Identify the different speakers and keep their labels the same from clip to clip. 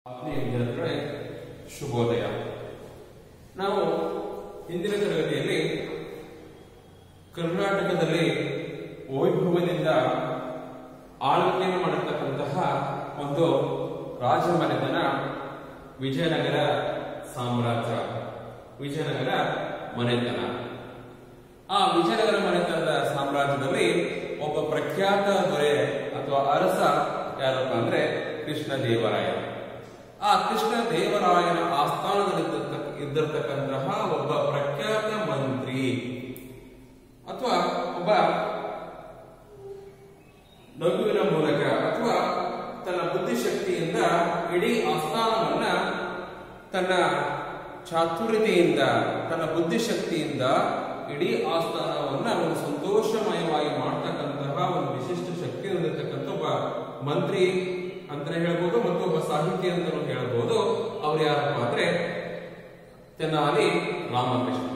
Speaker 1: ಆತ್ಮೀಯ ವಿದ್ಯಾರ್ಥಿಗಳೇ ಶುಭೋದಯ ನಾವು ಹಿಂದಿನ ತರಗತಿಯಲ್ಲಿ ಕರ್ನಾಟಕದಲ್ಲಿ ವೈಭವದಿಂದ ಆಳ್ವಿಕೆಯನ್ನು ಮಾಡಿರ್ತಕ್ಕಂತಹ ಒಂದು ರಾಜಮನೆತನ ವಿಜಯನಗರ ಸಾಮ್ರಾಜ್ಯ ವಿಜಯನಗರ ಮನೆತನ ಆ ವಿಜಯನಗರ ಮನೆತನದ ಸಾಮ್ರಾಜ್ಯದಲ್ಲಿ ಒಬ್ಬ ಪ್ರಖ್ಯಾತ ದೊರೆ ಅಥವಾ ಅರಸ ಯಾರಪ್ಪ ಅಂದ್ರೆ ಕೃಷ್ಣದೇವರಾಯ ಆ ಕೃಷ್ಣ ದೇವರಾಯನ ಆಸ್ಥಾನದಲ್ಲಿ ಇದ್ದಿರ್ತಕ್ಕಂತಹ ಒಬ್ಬ ಪ್ರಖ್ಯಾತ ಮಂತ್ರಿ ಅಥವಾ ಒಬ್ಬ ನಗುವಿನ ಮೂಲಕ ಅಥವಾ ತನ್ನ ಬುದ್ಧಿಶಕ್ತಿಯಿಂದ ಇಡೀ ಆಸ್ಥಾನವನ್ನ ತನ್ನ ಚಾತುರ್ಯತೆಯಿಂದ ತನ್ನ ಬುದ್ಧಿಶಕ್ತಿಯಿಂದ ಇಡೀ ಆಸ್ಥಾನವನ್ನ ಒಂದು ಸಂತೋಷಮಯವಾಗಿ ಮಾಡ್ತಕ್ಕಂತಹ ಒಂದು ವಿಶಿಷ್ಟ ಶಕ್ತಿ ಹೊಂದಿರತಕ್ಕಂಥ ಒಬ್ಬ ಮಂತ್ರಿ ಅಂತಾನೆ ಹೇಳ್ಬೋದು ಮತ್ತು ಒಬ್ಬ ಸಾಹಿತಿ ಅಂತಲೂ ಹೇಳ್ಬೋದು ಅವ್ರು ಯಾರಪ್ಪ ಅಂದ್ರೆ ತೆನಾಲಿ ರಾಮಕೃಷ್ಣ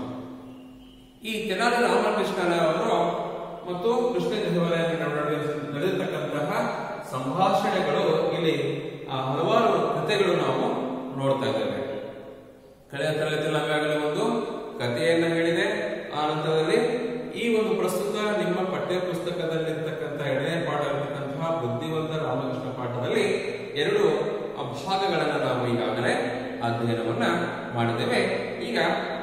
Speaker 1: ಈ ತೆನಾಲಿ ರಾಮಕೃಷ್ಣನವರು ಮತ್ತು ಕೃಷ್ಣ ದೇವರಾಯನ ನಡುವೆ ನಡೆದಿರ್ತಕ್ಕಂತಹ ಸಂಭಾಷಣೆಗಳು ಇಲ್ಲಿ ಆ ಹಲವಾರು ಕಥೆಗಳು ನಾವು ನೋಡ್ತಾ ಇದ್ದೇವೆ ಕಳೆದ ತರಗತಿಯಲ್ಲಿ ಈಗಾಗಲೇ ಒಂದು ಕಥೆಯನ್ನ ಹೇಳಿದೆ ಆ ನಂತರದಲ್ಲಿ ಈ ಒಂದು ಪ್ರಸ್ತುತ ನಿಮ್ಮ ಪಠ್ಯ ಪುಸ್ತಕದಲ್ಲಿರ್ತಕ್ಕಂಥ ಎರಡನೇ ಪಾಠ ಇರತಕ್ಕಂತಹ ಬುದ್ಧಿವಂತ ರಾಮಕೃಷ್ಣ ಪಾಠದಲ್ಲಿ ಎರಡು ಭಾಗಗಳನ್ನ ನಾವು ಈಗಾಗಲೇ ಅಧ್ಯಯನವನ್ನ ಮಾಡಿದ್ದೇವೆ ಈಗ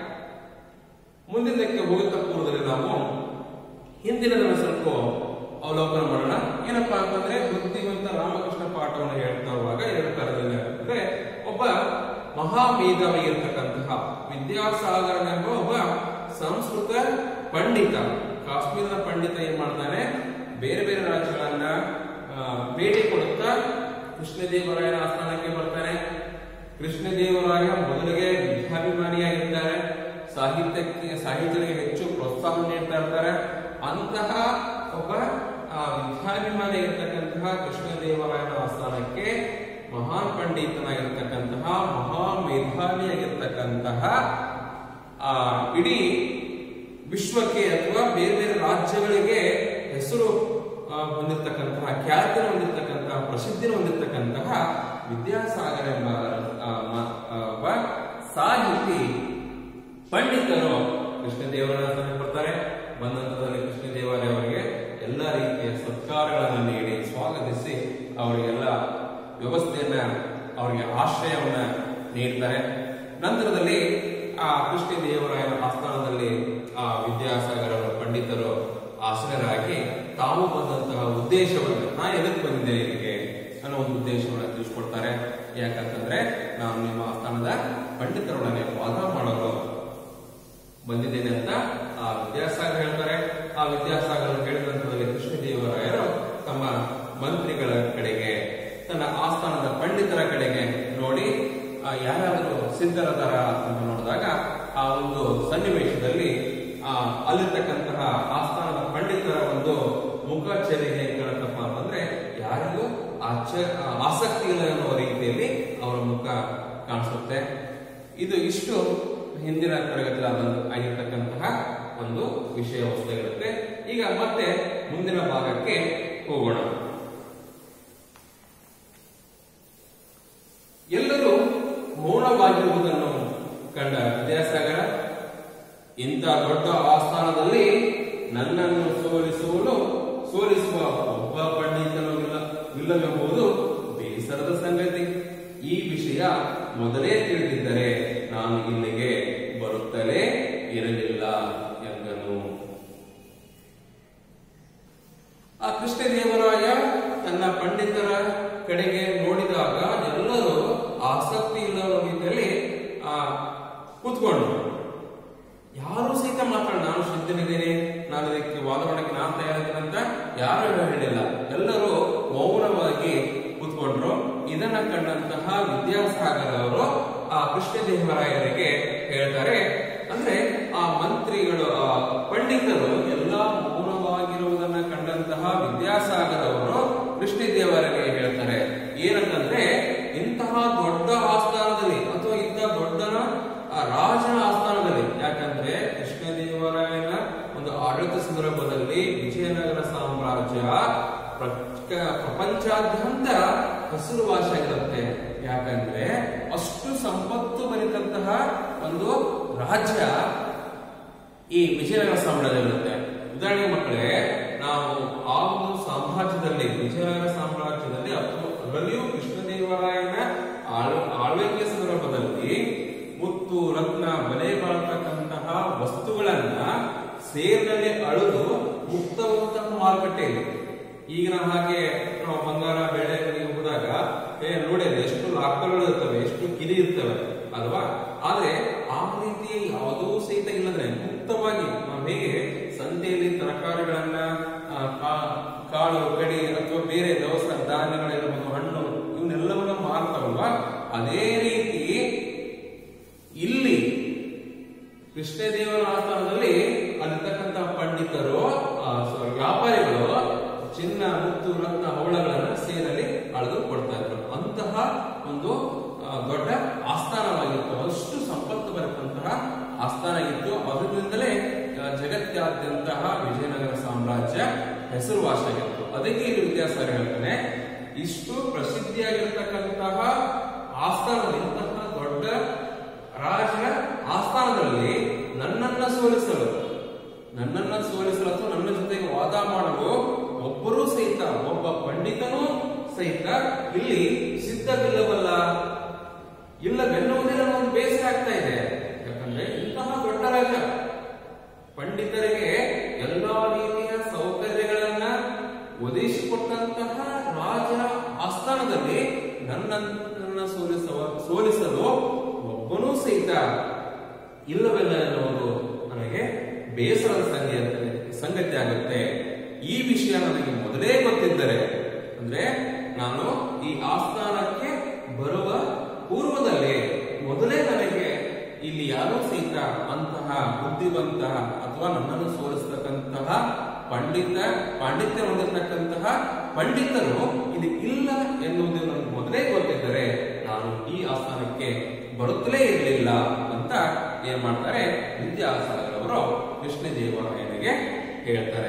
Speaker 1: ಮುಂದಿನಕ್ಕೆ ಹೋಗುತ್ತಾ ಪೂರ್ವದಲ್ಲಿ ನಾವು ಹಿಂದಿನದನ್ನು ಸ್ವಲ್ಪ ಅವಲೋಕನ ಮಾಡೋಣ ಏನಪ್ಪಾ ಅಂತಂದ್ರೆ ಬುದ್ಧಿವಂತ ರಾಮಕೃಷ್ಣ ಪಾಠವನ್ನು ಹೇಳ್ತಾ ಇರುವಾಗ ಎರಡು ಕಾಲದಲ್ಲಿ ಅಂದ್ರೆ ಒಬ್ಬ ಮಹಾಮೇಧಾವಿ ಇರತಕ್ಕಂತಹ ವಿದ್ಯಾಸಾಗರನೆಂಬ ಒಬ್ಬ ಸಂಸ್ಕೃತ ಪಂಡಿತ ಕಾಶ್ಮೀರದ ಪಂಡಿತ ಏನ್ ಮಾಡ್ತಾನೆ ಬೇರೆ ಬೇರೆ ರಾಜ್ಯಗಳನ್ನ ಆ, ಭೇಟಿ ಕೊಡುತ್ತಾ ಕೃಷ್ಣದೇವರಾಯನ ಆಸ್ಥಾನಕ್ಕೆ ಬರ್ತಾನೆ ಕೃಷ್ಣದೇವರಾಯ ಮೊದಲಿಗೆ ವಿದ್ಯಾಭಿಮಾನಿಯಾಗಿರ್ತಾರೆ ಸಾಹಿತ್ಯಕ್ಕೆ ಸಾಹಿತ್ಯಕ್ಕೆ ಹೆಚ್ಚು ಪ್ರೋತ್ಸಾಹ ನೀಡ್ತಾ ಇರ್ತಾರೆ ಅಂತಹ ಒಬ್ಬ ಆ, ವಿದ್ಯಾಭಿಮಾನಿ ಇರ್ತಕ್ಕಂತಹ ಕೃಷ್ಣದೇವರಾಯನ ಆಸ್ಥಾನಕ್ಕೆ ಮಹಾನ್ ಪಂಡಿತನಾಗಿರ್ತಕ್ಕಂತಹ ಮಹಾ ಮೇಧಾವಿಯಾಗಿರ್ತಕ್ಕಂತಹ ಆ ಇಡೀ ವಿಶ್ವಕ್ಕೆ ಅಥವಾ ಬೇರೆ ಬೇರೆ ರಾಜ್ಯಗಳಿಗೆ ಹೆಸರು ಆ, ಹೊಂದಿರತಕ್ಕಂತಹ ಖ್ಯಾತಿ ಹೊಂದಿರತಕ್ಕಂತಹ ಪ್ರಸಿದ್ಧಿ ಹೊಂದಿರತಕ್ಕಂತಹ ವಿದ್ಯಾಸಾಗರ ಎಂಬ ಆ, ಮ- ಆ, ಒಬ್ಬ ಸಾಹಿತಿ ಪಂಡಿತರು ಕೃಷ್ಣದೇವರಾಯ ಬರ್ತಾರೆ ಬಂದಂತದಲ್ಲಿ ಕೃಷ್ಣದೇವರಾಯ ಅವರಿಗೆ ಎಲ್ಲ ರೀತಿಯ ಸತ್ಕಾರಗಳನ್ನು ನೀಡಿ ಸ್ವಾಗತಿಸಿ ಅವರಿಗೆಲ್ಲ ವ್ಯವಸ್ಥೆಯನ್ನ ಅವರಿಗೆ ಆಶ್ರಯವನ್ನ ನೀಡ್ತಾರೆ ನಂತರದಲ್ಲಿ ಆ ಕೃಷ್ಣದೇವರಾಯನ ಆಸ್ಥಾನದಲ್ಲಿ ಆ ವಿದ್ಯಾಸಾಗರ ಅವರ ಪಂಡಿತರು ಆಸನರಾಗಿ ತಾವು ಬಂದಂತಹ ಉದ್ದೇಶವನ್ನು ನಾ ಎದಕ್ಕೆ ಬಂದಿದ್ದೇನೆ ಇಲ್ಲಿಗೆ ಅನ್ನೋ ಒಂದು ಉದ್ದೇಶವನ್ನು ತಿಳಿಸ್ಕೊಡ್ತಾರೆ ಯಾಕಂತಂದ್ರೆ ನಾನು ನಿಮ್ಮ ಆಸ್ಥಾನದ ಪಂಡಿತರೊಡನೆ ವಾದ ಮಾಡಲು ಬಂದಿದ್ದೇನೆ ಅಂತ ಆ ವಿದ್ಯಾಸಾಗರ್ ಹೇಳ್ತಾರೆ ಆ ವಿದ್ಯಾಸಾಗರ್ ಹೇಳಿದ ನಂತರದಲ್ಲಿ ಕೃಷ್ಣದೇವರಾಯರು ತಮ್ಮ ಮಂತ್ರಿಗಳ ಕಡೆಗೆ ತನ್ನ ಆಸ್ಥಾನದ ಪಂಡಿತರ ಕಡೆಗೆ ನೋಡಿ ಆ ಯಾರಾದರೂ ಸಿದ್ಧರದಾರ ಅಂತ ನೋಡಿದಾಗ ಆ ಒಂದು ಸನ್ನಿವೇಶದಲ್ಲಿ ಆ ಅಲ್ಲಿರ್ತಕ್ಕಂತಹ ಆಸ್ಥಾನದ ಪಂಡಿತರ ಒಂದು ಮುಖಚರ್ಯೆ ಹೇಗೆ ಕಾಣುತ್ತಪ್ಪ ಅಂತಂದ್ರೆ ಯಾರಿಗೂ ಆಚ ಆಸಕ್ತಿ ಇಲ್ಲ ಅನ್ನುವ ರೀತಿಯಲ್ಲಿ ಅವರ ಮುಖ ಕಾಣಿಸುತ್ತೆ ಇದು ಇಷ್ಟು ಹಿಂದಿನ ತರಗತಿ ಆಗಿರ್ತಕ್ಕಂತಹ ಒಂದು ವಿಷಯ ವಸ್ತುಗಳಿರುತ್ತೆ ಈಗ ಮತ್ತೆ ಮುಂದಿನ ಭಾಗಕ್ಕೆ ಹೋಗೋಣ ಎಲ್ಲರೂ ಮೌನವಾಗಿರುವುದನ್ನು ಕಂಡ ವಿದ್ಯಾಸಾಗರ ಇಂಥ ದೊಡ್ಡ ಆಸ್ಥಾನದಲ್ಲಿ ನನ್ನನ್ನು ಸೋಲಿಸುವನು ಸೋಲಿಸುವ ಒಬ್ಬ ಪಂಡಿತನು ಇಲ್ಲ ಇಲ್ಲವೆಂಬುದು ಬೇಸರದ ಸಂಗತಿ ಈ ವಿಷಯ ಮೊದಲೇ ತಿಳಿದಿದ್ದರೆ ನಾನು ಇಲ್ಲಿಗೆ ಬರುತ್ತಲೇ ಇರಲಿಲ್ಲ ಎಂದನು ಆ ಕೃಷ್ಣದೇವರಾಯ ತನ್ನ ಪಂಡಿತರ ಕಡೆಗೆ ನೋಡಿದಾಗ ಎಲ್ಲರೂ ಆಸಕ್ತಿ ಇಲ್ಲದ ರೀತಿಯಲ್ಲಿ ಆ ಕೂತ್ಕೊಂಡ್ರು ಯಾರು ಸಹಿತ ಮಾತಾಡ ನಾನು ಸಿದ್ಧನಿದ್ದೇನೆ ನಾನು ಇದಕ್ಕೆ ವಾದ ಮಾಡಕ್ಕೆ ನಾನು ತಯಾರಿದ್ದೇನೆ ಅಂತ ಯಾರು ಹೇಳಿಲ್ಲ ಎಲ್ಲರೂ ಮೌನವಾಗಿ ಕೂತ್ಕೊಂಡ್ರು ಇದನ್ನ ಕಂಡಂತಹ ವಿದ್ಯಾಸಾಗರ ಅವರು ಆ ಕೃಷ್ಣದೇವರಾಯರಿಗೆ ಹೇಳ್ತಾರೆ ಅಂದ್ರೆ ಆ ಮಂತ್ರಿಗಳು ಆ ಪಂಡಿತರು ಎಲ್ಲ ಮೌನವಾಗಿರುವುದನ್ನ ಕಂಡಂತಹ ವಿದ್ಯಾಸಾಗರ ಅವರು ಕೃಷ್ಣದೇವರಿಗೆ ಹೇಳ್ತಾರೆ ಏನಂತಂದ್ರೆ ಇಂತಹ ದೊಡ್ಡ ಆಸ್ಥಾನದಲ್ಲಿ ಅಥವಾ ಇಂತಹ ದೊಡ್ಡನ ಆ ರಾಜನ ಆಸ್ಥಾನದಲ್ಲಿ ಯಾಕಂದ್ರೆ ಕೃಷ್ಣದೇವರಾಯನ ಒಂದು ಆಡಳಿತ ಸಂದರ್ಭದಲ್ಲಿ ವಿಜಯನಗರ ಸಾಮ್ರಾಜ್ಯ ಪ್ರಕ- ಪ್ರಪಂಚಾದ್ಯಂತ ಹೆಸರುವಾಸಿಯಾಗಿರುತ್ತೆ ಯಾಕಂದ್ರೆ ಅಷ್ಟು ಸಂಪತ್ತು ಬರಿತಂತಹ ಒಂದು ರಾಜ್ಯ ಈ ವಿಜಯನಗರ ಸಾಮ್ರಾಜ್ಯದಲ್ಲಿರುತ್ತೆ ಉದಾಹರಣೆಗೆ ಮಕ್ಕಳೇ ನಾವು ಆ ಒಂದು ಸಾಮ್ರಾಜ್ಯದಲ್ಲಿ ವಿಜಯನಗರ ಸಾಮ್ರಾಜ್ಯದಲ್ಲಿ ಅಥವಾ ಅದರಲ್ಲಿಯೂ ಕೃಷ್ಣದೇವರಾಯನ ಆಳ್ ಆಳ್ವಿಕೆ ಸಂದರ್ಭದಲ್ಲಿ ಮುತ್ತು ರತ್ನ ಬೆಲೆ ಬಾಳ್ತಕ್ಕಂತಹ ವಸ್ತುಗಳನ್ನ ಸೇರಿನಲ್ಲಿ ಅಳೆದು ಮುಕ್ತವಂತಹ ಮಾರುಕಟ್ಟೆಯಲ್ಲಿ ಈಗಿನ ಹಾಗೆ ನಾವು ಬಂಗಾರ ಬೆಳೆ ಅಂಗಡಿಗೆ ಹೋದಾಗ ಏ ನೋಡಿದ್ರೆ ಎಷ್ಟು ಲಾಕರ್ಗಳು ಇರ್ತವೆ ಎಷ್ಟು ಕಿಲಿ ಇರ್ತವೆ ಅಲ್ವಾ ಆದ್ರೆ ಆ ರೀತಿ ಯಾವುದೂ ಸಹಿತ ಇಲ್ಲದ್ರೆ ಮುಕ್ತವಾಗಿ ನಾವು ಹೇಗೆ ಸಂತೆಯಲ್ಲಿ ತರಕಾರಿಗಳನ್ನ ಆ, ಕಾ- ಕಾಳು ಕಡಿ ಅಥವಾ ಬೇರೆ ದವಸ ಧಾನ್ಯಗಳಿರ್ಬೋದು ಹಣ್ಣು ಇವನ್ನೆಲ್ಲವನ್ನ ಮಾರ್ತಾವಲ್ವಾ ಅದೇ ರೀತಿ ಇಲ್ಲಿ ಕೃಷ್ಣದೇವರ ಆಸ್ಥಾನದಲ್ಲಿ ಅಲ್ಲಿರ್ತಕ್ಕಂತಹ ಪಂಡಿತರು ಆ, sorry, ವ್ಯಾಪಾರಿಗಳು ಚಿನ್ನ ಮುತ್ತು ರತ್ನ ಹವಳಗಳನ್ನ ಸೇರಲ್ಲಿ ಅಳೆದು ಕೊಡ್ತಾ ಇದ್ರು ಅಂತಹ ಒಂದು ಆ, ದೊಡ್ಡ ಆಸ್ಥಾನವಾಗಿತ್ತು ಅಷ್ಟು ಸಂಪತ್ತು ಬರತಂತಹ ಆಸ್ಥಾನ ಇತ್ತು ಅದರಿಂದಲೇ ಆ, ಜಗತ್ಯಾದ್ಯಂತಹ ವಿಜಯನಗರ ಸಾಮ್ರಾಜ್ಯ ಹೆಸರುವಾಸಿಯಾಗಿತ್ತು ಅದಕ್ಕೆ ಇಲ್ಲಿ ವಿದ್ಯಾಸಾಗರ ಹೇಳ್ತಾನೆ ಇಷ್ಟು ಪ್ರಸಿದ್ಧಿಯಾಗಿರ್ತಕ್ಕಂತಹ ಆಸ್ಥಾನದಲ್ಲಿ ಇಂತಹ ದೊಡ್ಡ ರಾಜರ ಆಸ್ಥಾನದಲ್ಲಿ ನನ್ನನ್ನ ಸೋಲಿಸಲು ನನ್ನನ್ನ ಸೋಲಿಸಲು ಅಥವಾ ನನ್ನ ಜೊತೆಗೆ ವಾದ ಮಾಡಲು ಒಬ್ಬರೂ ಸಹಿತ ಒಬ್ಬ ಪಂಡಿತನೂ ಸಹಿತ ಇಲ್ಲಿ ಸಿದ್ಧವಿಲ್ಲವಲ್ಲ ಇಲ್ಲವೆನ್ನುವುದೇ ನನಗೊಂದು ಬೇಸರ ಆಗ್ತಾ ಇದೆ ಯಾಕಂದ್ರೆ ಇಂತಹ ದೊಡ್ಡ ರಾಜ ಪಂಡಿತರಿಗೆ ಎಲ್ಲಾ ರೀತಿಯ ಸೌಕರ್ಯಗಳನ್ನ ಒದಗಿಸಿಕೊಟ್ಟಂತಹ ರಾಜ ಆಸ್ಥಾನದಲ್ಲಿ ನನ್ನನ್ನ ಸೋಲಿಸುವ ಸೋಲಿಸಲು ಒಬ್ಬನೂ ಸಹಿತ ಇಲ್ಲವೆಲ್ಲ ಎನ್ನುವುದು ನನಗೆ ಬೇಸರದ ಸಂಗತಿ ಸಂಗತಿ ಆಗುತ್ತೆ ಈ ವಿಷಯ ನನಗೆ ಮೊದಲೇ ಗೊತ್ತಿದ್ದರೆ ಅಂದ್ರೆ ನಾನು ಈ ಆಸ್ಥಾನಕ್ಕೆ ಬರುವ ಪೂರ್ವದಲ್ಲಿ ಮೊದಲೇ ನನಗೆ ಇಲ್ಲಿ ಯಾರೂ ಸಹಿತ ಅಂತಹ ಬುದ್ಧಿವಂತ ಅಥವಾ ನನ್ನನ್ನು ಸೋಲಿಸತಕ್ಕಂತಹ ಪಂಡಿತ ಪಾಂಡಿತ್ಯ ಹೊಂದಿರತಕ್ಕಂತಹ ಪಂಡಿತರು ಇಲ್ಲಿ ಇಲ್ಲ ಎನ್ನುವುದು ನನಗೆ ಮೊದಲೇ ಗೊತ್ತಿದ್ದರೆ ನಾನು ಈ ಆಸ್ಥಾನಕ್ಕೆ ಬರುತ್ತಲೇ ಇರಲಿಲ್ಲ ಅಂತ ಏನ್ ಮಾಡ್ತಾರೆ ವಿದ್ಯಾಸಾಗರವರು ಕೃಷ್ಣದೇವರಾಯನಿಗೆ ಹೇಳ್ತಾರೆ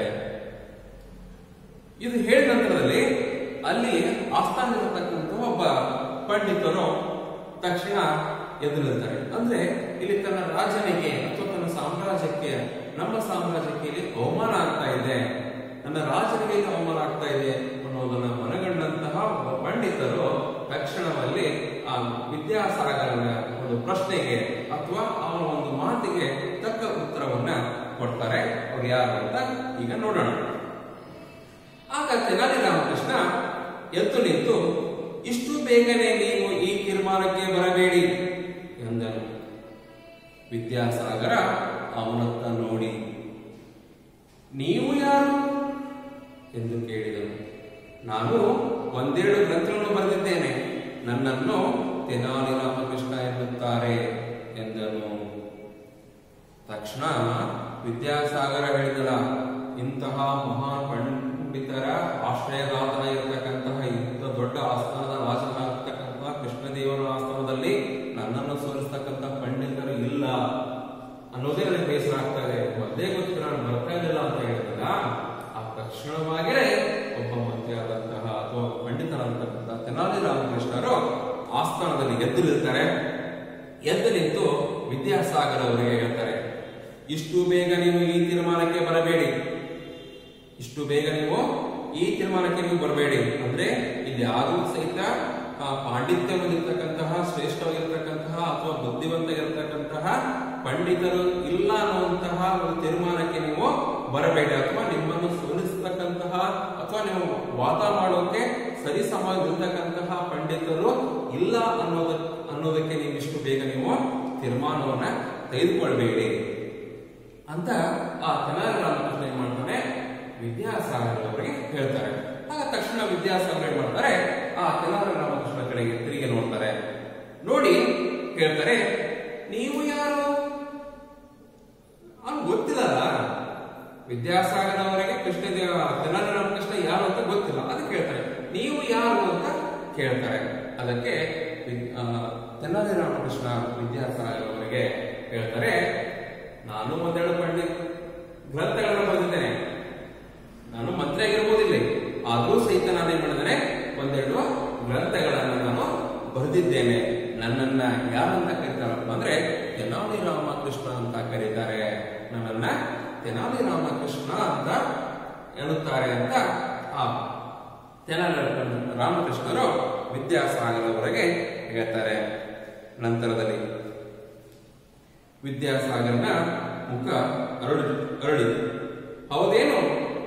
Speaker 1: ಇದು ಹೇಳಿದ ನಂತರದಲ್ಲಿ ಅಲ್ಲಿ ಆಸ್ಥಾನದಲ್ಲಿರ್ತಕ್ಕಂಥ ಒಬ್ಬ ಪಂಡಿತರು ತಕ್ಷಣ ಎದುರಿರ್ತಾರೆ ಅಂದ್ರೆ ಇಲ್ಲಿ ತನ್ನ ರಾಜನಿಗೆ ಅಥವಾ ತನ್ನ ಸಾಮ್ರಾಜ್ಯಕ್ಕೆ ನಮ್ಮ ಸಾಮ್ರಾಜ್ಯಕ್ಕೆ ಇಲ್ಲಿ ಅವಮಾನ ಆಗ್ತಾ ಇದೆ ನನ್ನ ರಾಜನಿಗೆ ಇಲ್ಲಿ ಅವಮಾನ ಆಗ್ತಾ ಇದೆ ಅನ್ನೋದನ್ನ ಮನಗಂಡಂತಹ ಒಬ್ಬ ಪಂಡಿತರು ತಕ್ಷಣದಲ್ಲಿ ಆ ವಿದ್ಯಾಸಾಗರನ ಒಂದು ಪ್ರಶ್ನೆಗೆ ಅಥವಾ ಅವನ ಒಂದು ಮಾತಿಗೆ ತಕ್ಕ ಉತ್ತರವನ್ನ ಕೊಡ್ತಾರೆ ಅವ್ರು ಯಾರು ಅಂತ ಈಗ ನೋಡೋಣ ಆಗ ತೆನಾಲಿ ರಾಮಕೃಷ್ಣ ಎದ್ದು ನಿಂತು ಇಷ್ಟು ಬೇಗನೆ ನೀವು ಈ ತೀರ್ಮಾನಕ್ಕೆ ಬರಬೇಡಿ ಎಂದನು ವಿದ್ಯಾಸಾಗರ ಅವನತ್ತ ನೋಡಿ ನೀವು ಯಾರು ಎಂದು ಕೇಳಿದನು ನಾನು ಒಂದೆರಡು ಗ್ರಂಥಗಳನ್ನು ಬರೆದಿದ್ದೇನೆ ನನ್ನನ್ನು ತೆನಾಲಿ ರಾಮಕೃಷ್ಣ ಎನ್ನುತ್ತಾರೆ ಎಂದನು ತಕ್ಷಣ ವಿದ್ಯಾಸಾಗರ ಹೇಳಿದಲ್ಲ ಇಂತಹ ಮಹಾನ್ ಪಂಡಿತರ ಆಶ್ರಯದಾತ ಇರತಕ್ಕಂತಹ ಇಂಥ ದೊಡ್ಡ ಆಸ್ಥಾನದ ರಾಜನಾಗತಕ್ಕಂತಹ ಕೃಷ್ಣದೇವರ ಆಸ್ಥಾನದಲ್ಲಿ ನನ್ನನ್ನು ಸೋಲಿಸ್ತಕ್ಕಂಥ ಪಂಡಿತರು ಇಲ್ಲ ಅನ್ನೋದೇ ನನಗೆ ಬೇಸರ ಆಗ್ತಾ ಇದೆ ಮೊದಲೇ ಗೊತ್ತಿಲ್ಲ ನಾನು ಬರ್ತಾ ಇರಲಿಲ್ಲ ಅಂತ ಹೇಳಿದಾಗ ಆ ತಕ್ಷಣವಾಗಿಯೇ ಒಬ್ಬ ಮಂತ್ರಿಯಾದಂತಹ ಅಥವಾ ಪಂಡಿತರಾದಂತಹ ತೆನಾಲಿ ರಾಮಕೃಷ್ಣರು ಆಸ್ಥಾನದಲ್ಲಿ ಎದ್ದು ನಿಲ್ತಾರೆ ಎದ್ದು ನಿಂತು ವಿದ್ಯಾಸಾಗರ್ ಅವರಿಗೆ ಹೇಳ್ತಾರೆ ಇಷ್ಟು ಬೇಗ ನೀವು ಈ ತೀರ್ಮಾನಕ್ಕೆ ಬರಬೇಡಿ ಇಷ್ಟು ಬೇಗ ನೀವು ಈ ತೀರ್ಮಾನಕ್ಕೆ ನೀವು ಬರಬೇಡಿ ಅಂದ್ರೆ ಇಲ್ಲಿ ಯಾರೂ ಸಹಿತ ಆ, ಪಾಂಡಿತ್ಯ ಹೊಂದಿರತಕ್ಕಂತಹ ಶ್ರೇಷ್ಠವಾಗಿರ್ತಕ್ಕಂತಹ ಅಥವಾ ಬುದ್ಧಿವಂತಗಿರ್ತಕ್ಕಂತಹ ಪಂಡಿತರು ಇಲ್ಲ ಅನ್ನುವಂತಹ ಒಂದು ತೀರ್ಮಾನಕ್ಕೆ ನೀವು ಬರಬೇಡಿ ಅಥವಾ ನಿಮ್ಮನ್ನು ಸೋಲಿಸತಕ್ಕಂತಹ ಅಥವಾ ನೀವು ವಾದ ಮಾಡೋಕೆ ಸರಿ ಸಮಾಜದಲ್ಲಿರ್ತಕ್ಕಂತಹ ಪಂಡಿತರು ಇಲ್ಲ ಅನ್ನೋದ ಅನ್ನೋದಕ್ಕೆ ನೀವು ಇಷ್ಟು ಬೇಗ ನೀವು ತೀರ್ಮಾನವನ್ನ ತೆಗೆದುಕೊಳ್ಬೇಡಿ ಅಂತ ಆ ತೆನಾಲಿ ರಾಮಕೃಷ್ಣ ಏನ್ ಮಾಡ್ತಾನೆ ವಿದ್ಯಾಸಾಗರ್ ಅವರಿಗೆ ಹೇಳ್ತಾರೆ ಆಗ ತಕ್ಷಣ ವಿದ್ಯಾಸಾಗರ್ ಏನ್ ಮಾಡ್ತಾರೆ ಆ ತೆನಾಲಿ ರಾಮಕೃಷ್ಣ ಕಡೆಗೆ ತಿರುಗಿ ನೋಡ್ತಾರೆ ನೋಡಿ ಹೇಳ್ತಾರೆ ನೀವು ಯಾರು ಅವ್ನು ಗೊತ್ತಿಲ್ಲಲ್ಲ ವಿದ್ಯಾಸಾಗರ್ ಅವರಿಗೆ ಕೃಷ್ಣದೇವ ತೆನಾಲಿ ರಾಮಕೃಷ್ಣ ಯಾರು ಅಂತ ಗೊತ್ತಿಲ್ಲ ಅದಕ್ಕೆ ಹೇಳ್ತಾರೆ ನೀವು ಯಾರು ಅಂತ ಕೇಳ್ತಾರೆ ಅದಕ್ಕೆ ವಿ- ಆ, ತೆನಾಲಿ ರಾಮಕೃಷ್ಣ ವಿದ್ಯಾಸಾಗರ್ ಅವರಿಗೆ ಹೇಳ್ತಾರೆ ನಾನು ಒಂದೆರಡು ಪಂಡಿತ್ ಗ್ರಂಥಗಳನ್ನು ಬರೆದಿದ್ದೇನೆ ನಾನು ಮಂತ್ರಿ ಆಗಿರ್ಬೋದು ಇಲ್ಲಿ ಆದ್ರೂ ಸಹಿತ ನಾನು ಏನ್ ಮಾಡಿದ್ದೇನೆ ಒಂದೆರಡು ಗ್ರಂಥಗಳನ್ನು ನಾನು ಬರೆದಿದ್ದೇನೆ ನನ್ನನ್ನ ಯಾರಂತ ಕರೀತಾರಪ್ಪ ಅಂದ್ರೆ ತೆನಾಲಿ ರಾಮಕೃಷ್ಣ ಅಂತ ಕರೀತಾರೆ ನನ್ನನ್ನ ತೆನಾಲಿ ರಾಮಕೃಷ್ಣ ಅಂತ ಎನ್ನುತ್ತಾರೆ ಅಂತ ಆ ತೆನಾಲಿ ರಾಮಕೃಷ್ಣರು ವಿದ್ಯಾಸಾಗರವರೆಗೆ ಹೇಳ್ತಾರೆ ನಂತರದಲ್ಲಿ ವಿದ್ಯಾಸಾಗರನ ಮುಖ ಅರಳಿ ಅರಳಿತು ಹೌದೇನು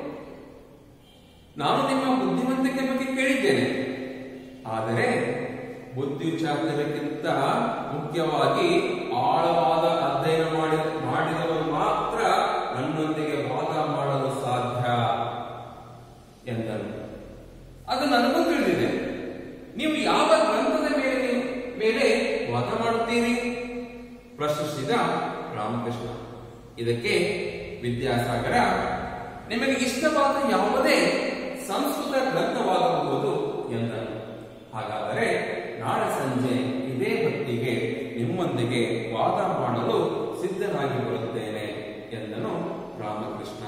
Speaker 1: ನಾನು ನಿಮ್ಮ ಬುದ್ಧಿವಂತಿಕೆ ಬಗ್ಗೆ ಕೇಳಿದ್ದೇನೆ ಆದರೆ ಬುದ್ಧಿ ಚಾತುರ್ಯಕ್ಕಿಂತ ಮುಖ್ಯವಾಗಿ ಆಳವಾದ ಅಧ್ಯಯನ ಮಾಡಿ ಮಾಡಿದವರು ಮಾತ್ರ ನನ್ನೊಂದಿಗೆ ವಾದ ಮಾಡಲು ಸಾಧ್ಯ ಎಂದರು ಅದು ನನಗೂ ತಿಳಿದಿದೆ ನೀವು ಯಾವ ಗ್ರಂಥದ ಮೇಲೆ ಮೇಲೆ ವಾದ ಮಾಡುತ್ತೀರಿ ಪ್ರಶ್ನಿಸಿದ ರಾಮಕೃಷ್ಣ ಇದಕ್ಕೆ ವಿದ್ಯಾಸಾಗರ ನಿಮಗೆ ಇಷ್ಟವಾದ ಯಾವುದೇ ಸಂಸ್ಕೃತ ಗ್ರಂಥವಾಗಬಹುದು ಎಂದನು ಹಾಗಾದರೆ ನಾಳೆ ಸಂಜೆ ಇದೇ ಹೊತ್ತಿಗೆ ನಿಮ್ಮೊಂದಿಗೆ ವಾದ ಮಾಡಲು ಸಿದ್ಧನಾಗಿ ಬರುತ್ತೇನೆ ಎಂದನು ರಾಮಕೃಷ್ಣ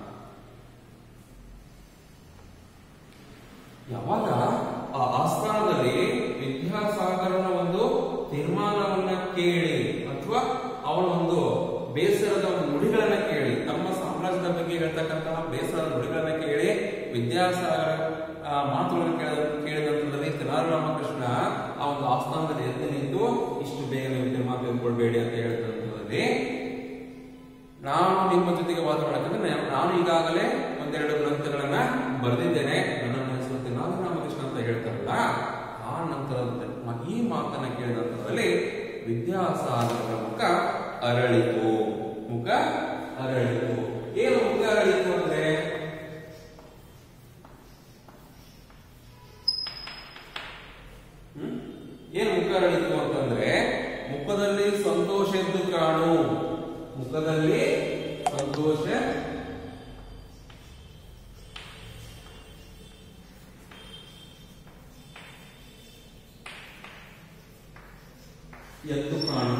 Speaker 1: ಯಾವಾಗ ಆ ಆಸ್ಥಾನದಲ್ಲಿ ವಿದ್ಯಾಸಾಗರನ ಒಂದು ತೀರ್ಮಾನವನ್ನ ಕೇಳಿ ಅಥವಾ ಅವನ ಒಂದು ಬೇಸರದ ನುಡಿಗಳನ್ನ ಕೇಳಿ ತಮ್ಮ ಸಾಮ್ರಾಜ್ಯದ ಬಗ್ಗೆ ಹೇಳ್ತಕ್ಕಂತಹ ಬೇಸರದ ನುಡಿಗಳನ್ನ ಕೇಳಿ ವಿದ್ಯಾಸಾಗರ ಆ ಮಾತುಗಳನ್ನು ಕೇಳ ಕೇಳಿದಂತದಲ್ಲಿ ತೆನಾಲಿ ರಾಮಕೃಷ್ಣ ಆ ಒಂದು ಆಸ್ಥಾನದಲ್ಲಿ ಎದ್ದು ನಿಂತು ಇಷ್ಟು ಬೇಗ ನೀವು ತೀರ್ಮಾನ ತೆಗೆದುಕೊಳ್ಬೇಡಿ ಅಂತ ಹೇಳಿದಂತದಲ್ಲಿ ನಾನು ನಿಮ್ಮ ಜೊತೆಗೆ ವಾದ ಮಾಡಬೇಕಂದ್ರೆ ನಾನು ಈಗಾಗಲೇ ಒಂದೆರಡು ಗ್ರಂಥಗಳನ್ನ ಬರೆದಿದ್ದೇನೆ ನನ್ನ ಹೆಸರು ತೆನಾಲಿ ರಾಮಕೃಷ್ಣ ಅಂತ ಹೇಳ್ತಾರಲ್ಲ ಆ ನಂತರದ ಈ ಮಾತನ್ನ ಕೇಳಿದ ನಂತರದಲ್ಲಿ ವಿದ್ಯಾಸಾಗರ ಮುಖ ಅರಳಿತು ಮುಖ ಅರಳಿತು ಏನು ಮುಖ ಅರಳಿತು ಅಂದ್ರೆ ಹ್ಮ್? ಏನು ಮುಖ ಅರಳಿತು ಅಂತಂದ್ರೆ ಮುಖದಲ್ಲಿ ಸಂತೋಷ ಎದ್ದು ಕಾಣು ಮುಖದಲ್ಲಿ ಸಂತೋಷ ಎದ್ದು ಕಾಣು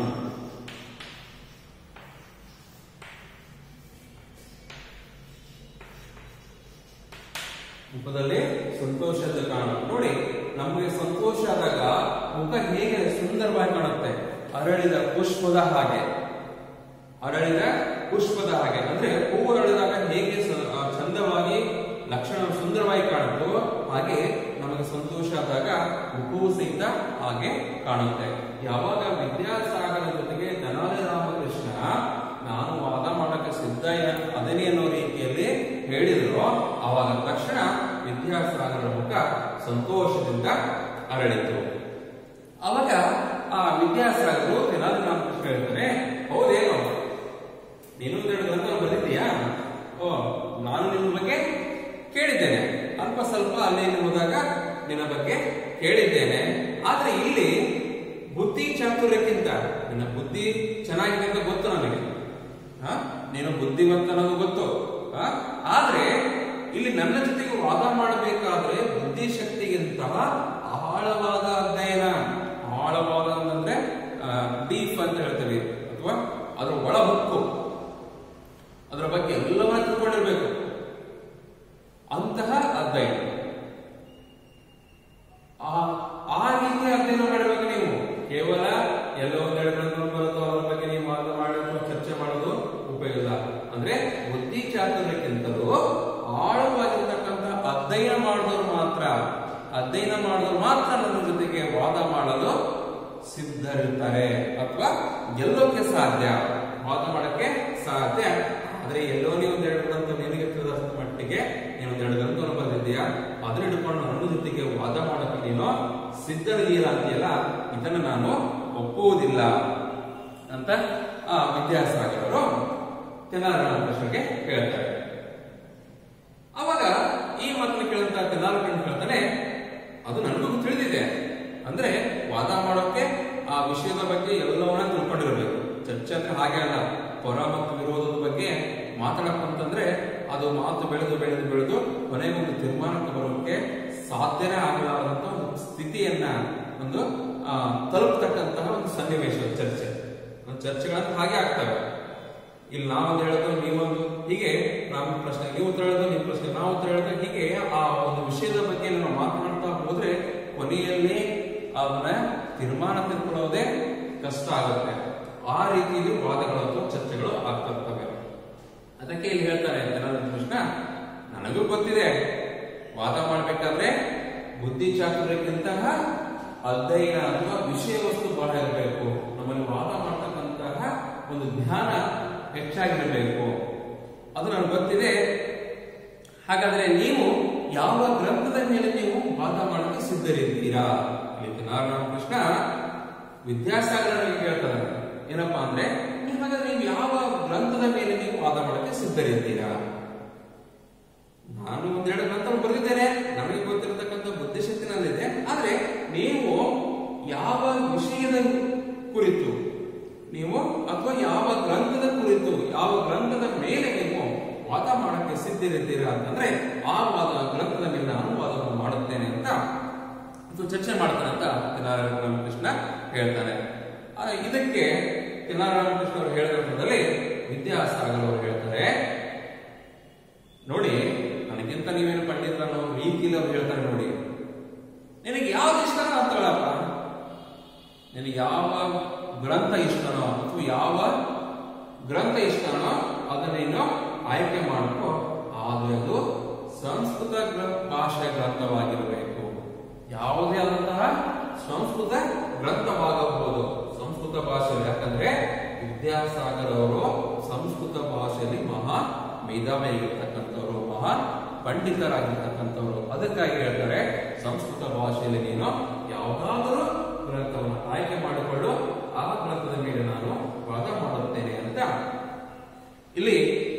Speaker 1: ಮುಖದಲ್ಲಿ ಸಂತೋಷ ಎದ್ದು ಕಾಣು ನೋಡಿ ನಮಗೆ ಸಂತೋಷ ಆದಾಗ ಮುಖ ಹೇಗೆ ಸುಂದರವಾಗಿ ಕಾಣುತ್ತೆ ಅರಳಿದ ಪುಷ್ಪದ ಹಾಗೆ ಅರಳಿದ ಪುಷ್ಪದ ಹಾಗೆ ಅಂದ್ರೆ ಹೂವು ಅರಳಿದಾಗ ಹೇಗೆ ಸ- ಆ, ಚಂದವಾಗಿ ಲಕ್ಷಣ ಸುಂದರವಾಗಿ ಕಾಣುತ್ತೋ ಹಾಗೆ ನಮಗೆ ಸಂತೋಷ ಆದಾಗ ಮುಖವು ಸಹಿತ ಹಾಗೆ ಕಾಣುತ್ತೆ ಯಾವಾಗ ವಿದ್ಯಾಸಾಗರ ಜೊತೆಗೆ ತೆನಾಲಿ ರಾಮಕೃಷ್ಣ ನಾನು ವಾದ ಮಾಡಕ್ಕೆ ಸಿದ್ಧ ಅದನೇ ಅನ್ನೋ ರೀತಿಯಲ್ಲಿ ಹೇಳಿದ್ರು ಆವಾಗ ತಕ್ಷಣ ವಿದ್ಯಾಸಾಗರ ಮುಖ ಸಂತೋಷದಿಂದ ಅರಳಿತು ಅವಾಗ ಆ ವಿದ್ಯಾಸಾಗರು ತೆನಾಲಿ ರಾಮಕೃಷ್ಣ ಹೇಳ್ತಾರೆ ಹೌದೇನು ನೀನು ಎರಡು ಗ್ರಂಥ ಬರೀತೀಯಾ ಓ ನಾನು ನಿನ್ನ ಬಗ್ಗೆ ಕೇಳಿದ್ದೇನೆ ಅಲ್ಪ ಸ್ವಲ್ಪ ಅಲ್ಲಿ ಇಲ್ಲಿ ಹೋದಾಗ ನಿನ್ನ ಬಗ್ಗೆ ಕೇಳಿದ್ದೇನೆ ಆದ್ರೆ ಇಲ್ಲಿ ಬುದ್ಧಿ ಚಾತುರ್ಯಕ್ಕಿಂತ ನಿನ್ನ ಬುದ್ಧಿ ಚೆನ್ನಾಗಿದೆ ಅಂತ ಗೊತ್ತು ನನಗೆ ಹಾ? ನೀನು ಬುದ್ಧಿವಂತ ಅನ್ನೋದು ಗೊತ್ತು ಹಾ? ಆದ್ರೆ ಇಲ್ಲಿ ನನ್ನ ಜೊತೆಗೆ ವಾದ ಮಾಡಬೇಕಾದ್ರೆ ಬುದ್ಧಿಶಕ್ತಿಗಿಂತ ಆಳವಾದ ಅಧ್ಯಯನ ಆಳವಾದ ಅಂತಂದ್ರೆ ಡೀಪ್ ಅಂತ ಹೇಳ್ತೀವಿ ಅಥವಾ ಅದರ ಒಳ ಹೊಕ್ಕು ಅದರ ಬಗ್ಗೆ ಎಲ್ಲವನ್ನ ತಿಳ್ಕೊಂಡಿರ್ಬೇಕು ಅಂತಹ ಅಧ್ಯಯನ ಆ ಆ ರೀತಿಯ ಅಧ್ಯಯನ ಮಾಡಬೇಕು ನೀವು ಕೇವಲ ಎಲ್ಲೋ ಒಂದೆರಡು ಗ್ರಂಥಗಳು ಬರುತ್ತೋ ಅದರ ಬಗ್ಗೆ ನೀವು ವಾದ ಮಾಡೋದು ಚರ್ಚೆ ಮಾಡೋದು ಉಪಯೋಗ ಇಲ್ಲ ಅಂದ್ರೆ ಬುದ್ಧಿ ಚಾತುರ್ಯಕ್ಕಿಂತಲೂ ಆಳವಾಗಿರ್ತಕ್ಕಂಥ ಅಧ್ಯಯನ ಮಾಡಿದವರು ಮಾತ್ರ ಅಧ್ಯಯನ ಮಾಡಿದವರು ಮಾತ್ರ ನನ್ನ ಜೊತೆಗೆ ವಾದ ಮಾಡಲು ಸಿದ್ಧರಿರ್ತಾರೆ ಅಥವಾ ಗೆಲ್ಲೋಕೆ ಸಾಧ್ಯ ವಾದ ಮಾಡಕ್ಕೆ ಸಾಧ್ಯ ಆದ್ರೆ ಎಲ್ಲೋ ನೀವು ಒಂದೆರಡು ಗ್ರಂಥ ನಿನಗೆ ತಿಳಿದಷ್ಟು ಮಟ್ಟಿಗೆ ನೀನು ಒಂದೆರಡು ಗ್ರಂಥವನ್ನು ಬಂದಿದ್ದೀಯಾ ಅದನ್ನ ಹಿಡ್ಕೊಂಡು ನನ್ನ ಜೊತೆಗೆ ವಾದ ಮಾಡಕ್ಕೆ ನೀನು ಸಿದ್ಧರಿದ್ದೀರಾ ಅಂತೀಯಲ್ಲ ಇದನ್ನು ನಾನು ಒಪ್ಪುವುದಿಲ್ಲ ಅಂತ ಆ ವಿದ್ಯಾಸಾಗರರು ತೆನಾಲಿರಾಮ ಕೃಷ್ಣಗೆ ಹೇಳ್ತಾರೆ ಅವಾಗ ಈ ಮಾತನ್ನು ಕೇಳಿದಂತ ತೆನಾಲಿರಾಮ ಹೇಳ್ತಾನೆ ಅದು ನನಗೂ ತಿಳಿದಿದೆ ಅಂದ್ರೆ ವಾದ ಮಾಡೋಕೆ ಆ ವಿಷಯದ ಬಗ್ಗೆ ಎಲ್ಲವನ್ನ ತಿಳ್ಕೊಂಡಿರಬೇಕು ಚರ್ಚೆ ಅಂದ್ರೆ ಹಾಗೆ ಅಲ್ಲ ಪರ ಮತ್ತು ವಿರೋಧದ ಬಗ್ಗೆ ಮಾತಾಡಕ್ಕಂತಂದ್ರೆ ಅದು ಮಾತು ಬೆಳೆದು ಬೆಳೆದು ಬೆಳೆದು ಕೊನೆಗೊಂದು ತೀರ್ಮಾನಕ್ಕೆ ಬರೋಕೆ ಸಾಧ್ಯನೇ ಆಗಲಾರದಂತ ಒಂದು ಸ್ಥಿತಿಯನ್ನ ಒಂದು ಆ, ತಲುಪತಕ್ಕಂತಹ ಒಂದು ಸನ್ನಿವೇಶ ಚರ್ಚೆ ಒಂದು ಚರ್ಚೆಗಳಂತ ಹಾಗೆ ಆಗ್ತವೆ ಇಲ್ಲಿ ನಾವೊಂದು ಹೇಳೋದು ನೀವೊಂದು ಹೀಗೆ ನಾವು ಪ್ರಶ್ನೆ ನೀವು ಉತ್ತರ ಹೇಳೋದು ನೀವು ಪ್ರಶ್ನೆ ನಾವು ಉತ್ತರ ಹೇಳೋದು ಹೀಗೆ ಆ ಒಂದು ವಿಷಯದ ಬಗ್ಗೆ ನಾವು ಮಾತನಾಡ್ತಾ ಹೋದ್ರೆ ಕೊನೆಯಲ್ಲಿ ಅದನ್ನ ತೀರ್ಮಾನ ತಿಳ್ಕೊಳ್ಳೋದೇ ಕಷ್ಟ ಆಗುತ್ತೆ ಆ ರೀತಿಯಲ್ಲಿ ವಾದಗಳು ಅಥವಾ ಚರ್ಚೆಗಳು ಆಗ್ತಾ ಇರ್ತವೆ ಅದಕ್ಕೆ ಇಲ್ಲಿ ಹೇಳ್ತಾರೆ ಜನಾರ್ದನ ಕೃಷ್ಣ ನನಗೂ ಗೊತ್ತಿದೆ ವಾದ ಮಾಡ್ಬೇಕಾದ್ರೆ ಬುದ್ಧಿ ಚಾತುರ್ಯಕ್ಕಿಂತಹ ಅಧ್ಯಯನ ಅಥವಾ ವಿಷಯ ವಸ್ತು ಬಹಳ ಇರಬೇಕು ನಮ್ಮಲ್ಲಿ ವಾದ ಮಾಡ್ತಕ್ಕಂತಹ ಒಂದು ಜ್ಞಾನ ಹೆಚ್ಚಾಗಿರಬೇಕು ಅದು ನನಗೆ ಗೊತ್ತಿದೆ ಹಾಗಾದ್ರೆ ನೀವು ಯಾವ ಗ್ರಂಥದ ಮೇಲೆ ನೀವು ವಾದ ಮಾಡಕ್ಕೆ ಸಿದ್ಧರಿದ್ದೀರಾ ಇಲ್ಲಿ ನಾರಾಯಣ ಕೃಷ್ಣ ವಿದ್ಯಾಸಾಗರನಿಗೆ ಕೇಳ್ತಾರೆ ಏನಪ್ಪಾ ಅಂದ್ರೆ ನೀವು ಹಾಗಾದ್ರೆ ನೀವು ಯಾವ ಗ್ರಂಥದ ಮೇಲೆ ನೀವು ವಾದ ಮಾಡಕ್ಕೆ ಸಿದ್ಧರಿದ್ದೀರಾ ನಾನು ಒಂದೆರಡು ಗ್ರಂಥ ಬರೆದಿದ್ದೇನೆ ನನಗೆ ಗೊತ್ತಿರತಕ್ಕಂಥ ಬುದ್ಧಿಶಕ್ತಿ ನನ್ನಲ್ಲಿದೆ ಆದ್ರೆ ನೀವು ಯಾವ ವಿಷಯದ ಕುರಿತು ನೀವು ಅಥವಾ ಯಾವ ಗ್ರಂಥದ ಕುರಿತು ಯಾವ ಗ್ರಂಥದ ಮೇಲೆ ನೀವು ವಾದ ಮಾಡಕ್ಕೆ ಸಿದ್ಧರಿದ್ದೀರಾ ಅಂತಂದ್ರೆ ಆ ವಾದ ಗ್ರಂಥದ ಮೇಲೆ ನಾನು ವಾದವನ್ನು ಮಾಡುತ್ತೇನೆ ಅಂತ ಅಥವಾ ಚರ್ಚೆ ಮಾಡ್ತಾನೆ ಅಂತ ತೆನಾರಾಯಣ ರಾಮಕೃಷ್ಣ ಹೇಳ್ತಾನೆ ಆ, ಇದಕ್ಕೆ ತೆನಾರಾಯಣ ರಾಮಕೃಷ್ಣ ಅವರು ಹೇಳಿದ್ರಲ್ಲಿ ವಿದ್ಯಾಸಾಗರ್ ಅವರು ಹೇಳ್ತಾರೆ ನೋಡಿ ನನಗಿಂತ ನೀವೇನು ಪಂಡಿತರ ಅನ್ನೋ ರೀತಿಯಲ್ಲಿ ಅವ್ರು ಹೇಳ್ತಾರೆ ನೋಡಿ ನಿನಗೆ ಯಾವ್ದು ಇಷ್ಟನೋ ಅಂತ ಹೇಳಪ್ಪ ನಿನಗೆ ಯಾವ ಗ್ರಂಥ ಇಷ್ಟನೋ ಅಥವಾ ಯಾವ ಗ್ರಂಥ ಇಷ್ಟನೋ ಅದನ್ನ ನೀನು ಆಯ್ಕೆ ಮಾಡ್ಕೋ ಆದ್ರೆ ಅದು ಸಂಸ್ಕೃತ ಗ್ರ- ಭಾಷೆ ಗ್ರಂಥವಾಗಿರಬೇಕು ಯಾವುದೇ ಆದಂತಹ ಸಂಸ್ಕೃತ ಗ್ರಂಥವಾಗಬಹುದು ಸಂಸ್ಕೃತ ಭಾಷೆಯಲ್ಲಿ ಯಾಕಂದ್ರೆ ವಿದ್ಯಾಸಾಗರ್ ಅವರು ಸಂಸ್ಕೃತ ಭಾಷೆಯಲ್ಲಿ ಮಹಾ ಮೇಧಾವಿಯಾಗಿರ್ತಕ್ಕಂಥವ್ರು ಮಹಾ ಪಂಡಿತರಾಗಿರ್ತಕ್ಕಂಥವ್ರು ಅದಕ್ಕಾಗಿ ಹೇಳ್ತಾರೆ ಸಂಸ್ಕೃತ ಭಾಷೆಯಲ್ಲಿ ನೀನು ಯಾವುದಾದರೂ ಗ್ರಂಥವನ್ನು ಆಯ್ಕೆ ಮಾಡಿಕೊಂಡು ಆ ಗ್ರಂಥದ ಮೇಲೆ ನಾನು ವಾದ ಮಾಡುತ್ತೇನೆ ಅಂತ ಇಲ್ಲಿ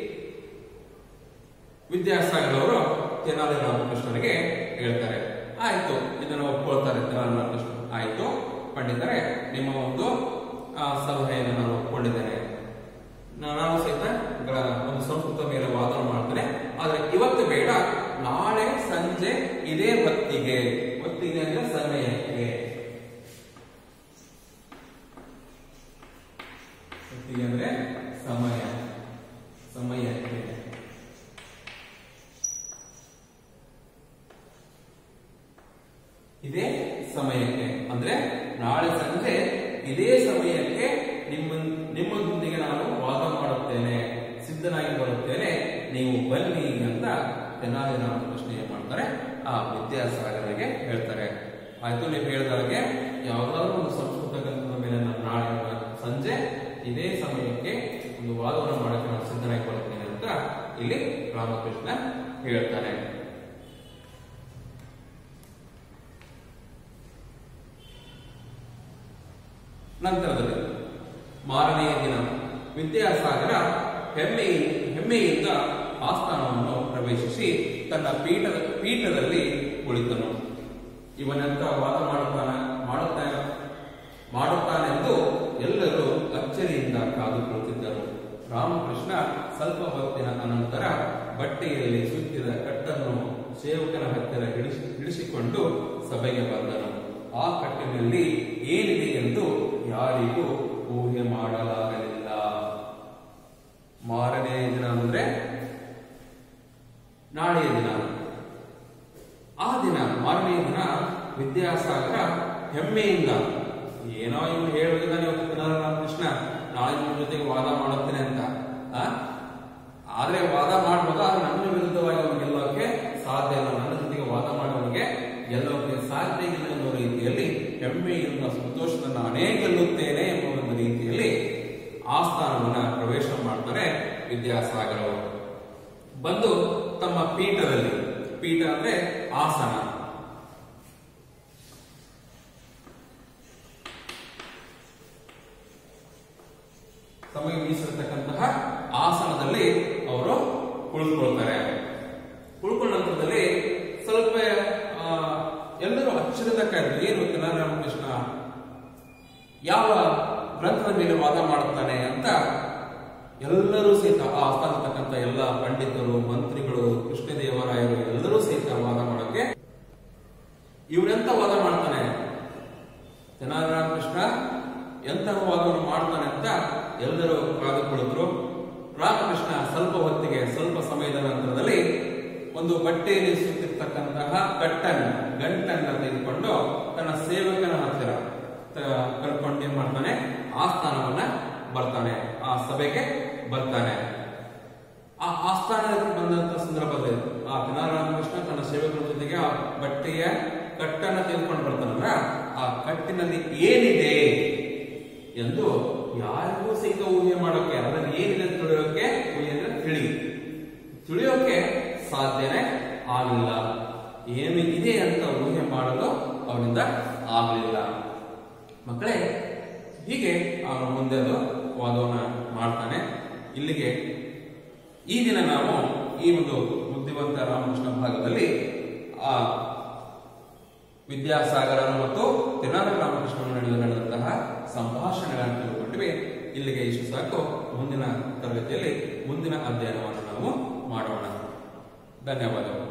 Speaker 1: ವಿದ್ಯಾಸಾಗರ್ ಅವರು ತೆನಾಲಿ ರಾಮಕೃಷ್ಣನಿಗೆ ಹೇಳ್ತಾರೆ ಆಯ್ತು ಇದನ್ನು ಒಪ್ಕೊಳ್ತಾರೆ ತೆನಾಲಿ ರಾಮಕೃಷ್ಣ ಆಯ್ತು ಪಂಡಿತರೆ ನಿಮ್ಮ ಒಂದು ಆ, ಸಲಹೆಯನ್ನು ನಾನು ಒಪ್ಕೊಂಡಿದ್ದೇನೆ ನಾ- ನಾನು ಸಹಿತ ಗ್ರ- ಒಂದು ಸಂಸ್ಕೃತ ಮೇಲೆ ವಾದ ಮಾಡ್ತೇನೆ ಆದ್ರೆ ಇವತ್ತು ಬೇಡ ನಾಳೆ ಸಂಜೆ ಇದೇ ಹೊತ್ತಿಗೆ ಹೊತ್ತಿಗೆ ಅಂದ್ರೆ ಸಮಯಕ್ಕೆ ಹೊತ್ತಿಗೆ ಅಂದ್ರೆ ಸಮಯ ಸಮಯಕ್ಕೆ ಇದೇ ಸಮಯಕ್ಕೆ ಅಂದ್ರೆ ನಾಳೆ ಸಂಜೆ ಇದೇ ಸಮಯಕ್ಕೆ ನಿಮ್ಮ ನಿಮ್ಮೊಂದಿಗೆ ನಾನು ವಾದ ಮಾಡುತ್ತೇನೆ ಸಿದ್ಧನಾಗಿ ಬರುತ್ತೇನೆ ನೀವು ಬನ್ನಿ ಅಂತ ತೆನಾಲಿ ರಾಮಕೃಷ್ಣ ಏನ್ ಮಾಡ್ತಾರೆ ಆ ವಿದ್ಯಾಸಾಗರರಿಗೆ ಹೇಳ್ತಾರೆ ಆಯ್ತು ನೀವು ಹೇಳಿದಾಗೆ ಯಾವ್ದಾದ್ರು ಒಂದು ಸಂಸ್ಕೃತ ಗ್ರಂಥದ ಮೇಲೆ ನಾನು ನಾಳೆ ಸಂಜೆ ಇದೇ ಸಮಯಕ್ಕೆ ಒಂದು ವಾದವನ್ನು ಮಾಡಕ್ಕೆ ನಾನು ಸಿದ್ಧನಾಗಿ ಬರುತ್ತೇನೆ ಅಂತ ಇಲ್ಲಿ ರಾಮಕೃಷ್ಣ ಹೇಳ್ತಾನೆ ನಂತರದಲ್ಲಿ ಮಾರನೆಯ ದಿನ ವಿದ್ಯಾಸಾಗರ ಹೆಮ್ಮೆ ಹೆಮ್ಮೆಯಿಂದ ಆಸ್ಥಾನವನ್ನು ಪ್ರವೇಶಿಸಿ ತನ್ನ ಪೀಠದ ಪೀಠದಲ್ಲಿ ಕುಳಿತನು ಇವನೆಂತ ವಾದ ಮಾಡುತ್ತಾನೆ ಮಾಡುತ್ತಾನೆ ಮಾಡುತ್ತಾನೆಂದು ಎಲ್ಲರೂ ಅಚ್ಚರಿಯಿಂದ ಕಾದು ಕುಳಿತಿದ್ದರು ರಾಮಕೃಷ್ಣ ಸ್ವಲ್ಪ ಹೊತ್ತಿನ ಅನಂತರ ಬಟ್ಟೆಯಲ್ಲಿ ಸುತ್ತಿದ ಕಟ್ಟನ್ನು ಸೇವಕನ ಹತ್ತಿರ ಹಿಡಿಸಿ ಹಿಡಿಸಿಕೊಂಡು ಸಭೆಗೆ ಬಂದನು ಆ ಕಟ್ಟಿನಲ್ಲಿ ಏನಿದೆ ಎಂದು ಯಾರಿಗೂ ಊಹೆ ಮಾಡಲಾಗಲಿಲ್ಲ ಮಾರನೇ ದಿನ ಅಂದ್ರೆ ನಾಳೆಯ ದಿನ ಆ ದಿನ ಮಾರನೇ ದಿನ ವಿದ್ಯಾಸಾಗರ ಹೆಮ್ಮೆಯಿಂದ ಏನೋ ಇವನು ಹೇಳುವುದಿಲ್ಲ ಇವತ್ತು ರಾಮಕೃಷ್ಣ ನಾಳೆ ನಿಮ್ಮ ಜೊತೆಗೆ ವಾದ ಮಾಡುತ್ತೇನೆ ಅಂತ ಆ? ಆದ್ರೆ ವಾದ ಮಾಡ್ಬೋದು ಆದ್ರೆ ನನ್ನ ವಿರುದ್ಧವಾಗಿ ಅವನು ಗೆಲ್ಲೋಕೆ ಸಾಧ್ಯ ಇಲ್ಲ ನನ್ನ ಜೊತೆಗೆ ವಾದ ಮಾಡೋನಿಗೆ ಗೆಲ್ಲೋಕೆ ಸಾಧ್ಯ ಇಲ್ಲ ಅನ್ನೋ ರೀತಿಯಲ್ಲಿ ಹೆಮ್ಮೆಯಿಂದ ಸಂತೋಷದ ನಾನೇ ಗೆಲ್ಲುತ್ತೇನೆ ಎಂಬ ಒಂದು ರೀತಿಯಲ್ಲಿ ಆಸ್ಥಾನವನ್ನ ಪ್ರವೇಶ ಮಾಡ್ತಾರೆ ವಿದ್ಯಾಸಾಗರ್ ಅವರು ಬಂದು ತಮ್ಮ ಪೀಠದಲ್ಲಿ ಪೀಠ ಅಂದ್ರೆ ಆಸನ ತಮಗೆ ಮೀಸಲಿರ್ತಕ್ಕಂತಹ ಆಸನದಲ್ಲಿ ಅವರು ಕುಳಿತುಕೊಳ್ತಾರೆ ಕುಳ್ಕೊಂಡ ನಂತರದಲ್ಲಿ ಸ್ವಲ್ಪ ಆ, ಎಲ್ಲರೂ ಅಚ್ಚರಿಯಿಂದ ಕಾಯ್ದರು ಏನು ರಾಮಕೃಷ್ಣ ಯಾವ ಗ್ರಂಥದ ಮೇಲೆ ವಾದ ಮಾಡುತ್ತಾನೆ ಅಂತ ಎಲ್ಲರೂ ಸಹಿತ ಆ ಆಸ್ಥಾನತಕ್ಕಂಥ ಎಲ್ಲ ಪಂಡಿತರು ಮಂತ್ರಿಗಳು ಕೃಷ್ಣದೇವರಾಯರು ಎಲ್ಲರೂ ಸಹಿತ ವಾದ ಮಾಡೋಕೆ ಇವನೆಂತ ವಾದ ಮಾಡ್ತಾನೆ ರಾಮಕೃಷ್ಣ ಎಂತಹ ವಾದವನ್ನು ಮಾಡ್ತಾನೆ ಅಂತ ಎಲ್ಲರೂ ಕಾದು ಕುಳಿತರು ರಾಮಕೃಷ್ಣ ಸ್ವಲ್ಪ ಹೊತ್ತಿಗೆ ಸ್ವಲ್ಪ ಸಮಯದ ನಂತರದಲ್ಲಿ ಒಂದು ಬಟ್ಟೆಯಲ್ಲಿ ಸುತ್ತಿರ್ತಕ್ಕಂತಹ ಕಟ್ಟನ್ನ ಗಂಟನ್ನ ತೆಗೆದುಕೊಂಡು ತನ್ನ ಸೇವಕನ ಹತ್ತಿರ ತ- ಕರ್ಕೊಂಡು ಏನ್ ಮಾಡ್ತಾನೆ ಆಸ್ಥಾನವನ್ನ ಬರ್ತಾನೆ ಆ ಸಭೆಗೆ ಬರ್ತಾನೆ ಆ ಆಸ್ಥಾನಕ್ಕೆ ಬಂದಂತ ಸಂದರ್ಭದಲ್ಲಿ ಆ ಕೃಷ್ಣ ತನ್ನ ಸೇವಕರ ಜೊತೆಗೆ ಆ ಬಟ್ಟೆಯ ಕಟ್ಟನ್ನ ತೆಗೆದುಕೊಂಡು ಬರ್ತಾನಲ್ಲ ಆ ಕಟ್ಟಿನಲ್ಲಿ ಏನಿದೆ ಎಂದು ಯಾರಿಗೂ ಸಹಿತ ಊಹೆ ಮಾಡೋಕೆ ಅದರಲ್ಲಿ ಏನಿದೆ ಅಂತ ತಿಳಿಯೋಕೆ ಊಹೆ ಅಂದ್ರೆ ತಿಳಿ ತಿಳಿಯೋಕೆ ಸಾಧ್ಯನೇ ಆಗಲಿಲ್ಲ ಏನು ಇದೆ ಅಂತ ಊಹೆ ಮಾಡಲು ಅವನಿಂದ ಆಗಲಿಲ್ಲ ಮಕ್ಕಳೇ ಹೀಗೆ ಅವನು ಮುಂದೆ ಅದು ವಾದವನ್ನ ಮಾಡ್ತಾನೆ ಇಲ್ಲಿಗೆ ಈ ದಿನ ನಾವು ಈ ಒಂದು ಬುದ್ಧಿವಂತ ರಾಮಕೃಷ್ಣ ಭಾಗದಲ್ಲಿ ಆ ವಿದ್ಯಾಸಾಗರನು ಮತ್ತು ತೆನಾಲಿ ರಾಮಕೃಷ್ಣನ ನಡುವೆ ನಡೆದಂತಹ ಸಂಭಾಷಣೆಗಳನ್ನು ತಿಳ್ಕೊಂಡಿವೆ ಇಲ್ಲಿಗೆ ಇಷ್ಟು ಸಾಕು ಮುಂದಿನ ತರಗತಿಯಲ್ಲಿ ಮುಂದಿನ ಅಧ್ಯಯನವನ್ನು ನಾವು ಮಾಡೋಣ ಧನ್ಯವಾದಗಳು